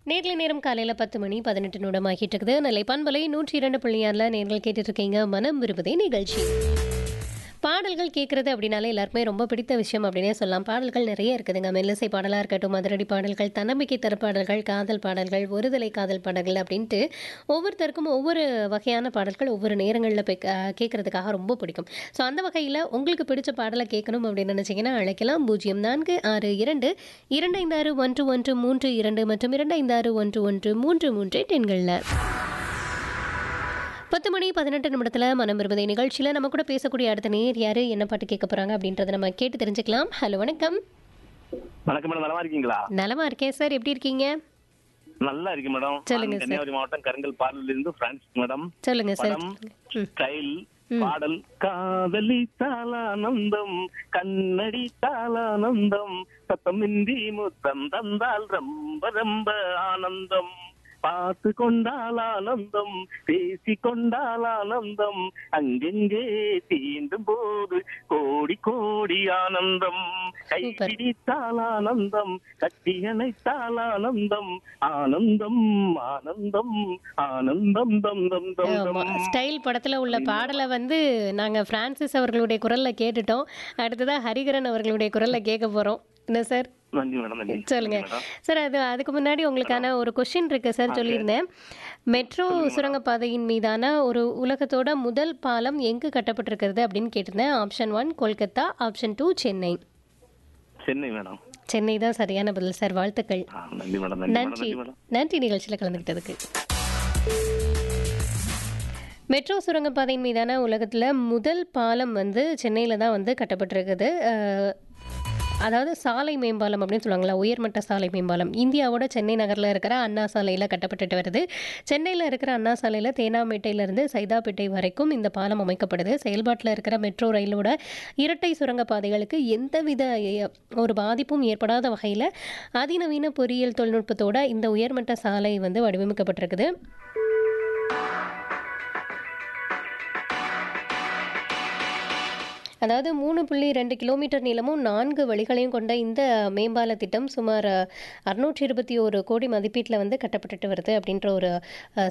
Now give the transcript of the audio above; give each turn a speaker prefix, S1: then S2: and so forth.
S1: நேர்ல நேரம் காலையில் பத்து மணி பதினெட்டு நிமிடம் ஆகிட்டு இருக்குது நெல்லை பண்பலை நூற்றி இரண்டு புள்ளியாரில் நேர்கள் கேட்டுட்டு இருக்கீங்க மனம் விரும்புதே நிகழ்ச்சி பாடல்கள் கேட்குறது அப்படின்னாலே எல்லாருக்குமே ரொம்ப பிடித்த விஷயம் அப்படின்னே சொல்லலாம் பாடல்கள் நிறைய இருக்குதுங்க மெல்லிசை பாடலாக இருக்கட்டும் மதுரடி பாடல்கள் தன்னம்பிக்கை தர பாடல்கள் காதல் பாடல்கள் ஒருதலை காதல் பாடல்கள் அப்படின்ட்டு ஒவ்வொருத்தருக்கும் ஒவ்வொரு வகையான பாடல்கள் ஒவ்வொரு நேரங்களில் போய் கேட்குறதுக்காக ரொம்ப பிடிக்கும் ஸோ அந்த வகையில் உங்களுக்கு பிடிச்ச பாடலை கேட்கணும் அப்படின்னு நினச்சிங்கன்னா அழைக்கலாம் பூஜ்ஜியம் நான்கு ஆறு இரண்டு இரண்டு ஐந்து ஆறு ஒன்று ஒன்று மூன்று இரண்டு மற்றும் இரண்டு ஐந்து ஆறு ஒன்று ஒன்று மூன்று மூன்று டென்களில் பத்து மணி பதினெட்டு நிமிடத்தில் மனம் விரும்பதை நிகழ்ச்சியில் நம்ம கூட பேசக்கூடிய அடுத்த நேர் யார் என்ன பாட்டு கேட்க போகிறாங்க அப்படின்றத நம்ம கேட்டு தெரிஞ்சுக்கலாம் ஹலோ வணக்கம்
S2: வணக்கம் மேடம் நலமா இருக்கீங்களா
S1: நலமா இருக்கேன் சார் எப்படி இருக்கீங்க
S2: நல்லா இருக்கு மேடம்
S1: சொல்லுங்க
S2: நான் கன்னியாகுமரி மாவட்டம் கருங்கல் பாடலில் இருந்து பிரான்ஸ் மேடம்
S1: சொல்லுங்க சார்
S2: படம்
S1: ம்
S2: ஸ்டைல் பாடல் காதலி தாளானந்தம் கண்ணடி தாளானந்தம் சத்தமின்றி முத்தம் தந்தால் ரொம்ப ரொம்ப ஆனந்தம் பார்த்து கொண்டால் ஆனந்தம் பேசி கொண்டால் ஆனந்தம் அங்கெங்கே தீண்டும் போது கோடி கோடி ஆனந்தம் கை
S1: Super.
S2: பிடித்தால் ஆனந்தம் கட்டி அணைத்தால் ஆனந்தம் ஆனந்தம் ஆனந்தம் ஆனந்தம் தம் தம் தம்
S1: ஆமா.
S2: தம்
S1: ஸ்டைல் படத்துல உள்ள பாடலை வந்து நாங்க பிரான்சிஸ் அவர்களுடைய குரல்ல கேட்டுட்டோம் அடுத்ததா ஹரிகரன் அவர்களுடைய குரல்ல கேட்க போறோம் என்ன சார்
S2: நன்றி மேடம் நன்றி
S1: சொல்லுங்க
S2: நன்றி மேடம்.
S1: சார் அது அதுக்கு முன்னாடி உங்களுக்கான ஒரு கொஷின் இருக்கு சார் சொல்லியிருந்தேன் மெட்ரோ சுரங்கப்பாதையின் மீதான ஒரு உலகத்தோட முதல் பாலம் எங்கு கட்டப்பட்டிருக்கிறது அப்படின்னு கேட்டிருந்தேன் option one Kolkata option two Chennai
S2: Chennai madam
S1: Chennai தான் சரியான பதில் சார் வாழ்த்துக்கள்
S2: ஆ, நன்றி மேடம் நன்றி மேடம்
S1: நன்றி
S2: நன்றி மேடம்
S1: நன்றி நிகழ்ச்சியில் கலந்துக்கிட்டதுக்கு மெட்ரோ சுரங்கப்பாதையின் மீதான உலகத்தில் முதல் பாலம் வந்து சென்னையில் தான் வந்து கட்டப்பட்டிருக்குது அஹ், அதாவது சாலை மேம்பாலம் அப்படின்னு சொல்லுவாங்களா உயர்மட்ட சாலை மேம்பாலம் இந்தியாவோட சென்னை நகரில் இருக்கிற அண்ணா சாலையில் கட்டப்பட்டுட்டு வருது சென்னையில் இருக்கிற அண்ணா சாலையில் தேனாம்பேட்டையிலேருந்து சைதாப்பேட்டை வரைக்கும் இந்த பாலம் அமைக்கப்படுது செயல்பாட்டில் இருக்கிற மெட்ரோ ரயிலோட இரட்டை சுரங்கப்பாதைகளுக்கு எந்தவித எ- ஒரு பாதிப்பும் ஏற்படாத வகையில் அதிநவீன பொறியியல் தொழில்நுட்பத்தோட இந்த உயர்மட்ட சாலை வந்து வடிவமைக்கப்பட்டிருக்குது அதாவது மூணு புள்ளி ரெண்டு கிலோமீட்டர் நீளமும் நான்கு வழிகளையும் கொண்ட இந்த மேம்பால திட்டம் சுமார் அறுநூற்றி இருபத்தி ஒரு கோடி மதிப்பீட்டில் வந்து கட்டப்பட்டுட்டு வருது அப்படின்ற ஒரு அஹ்,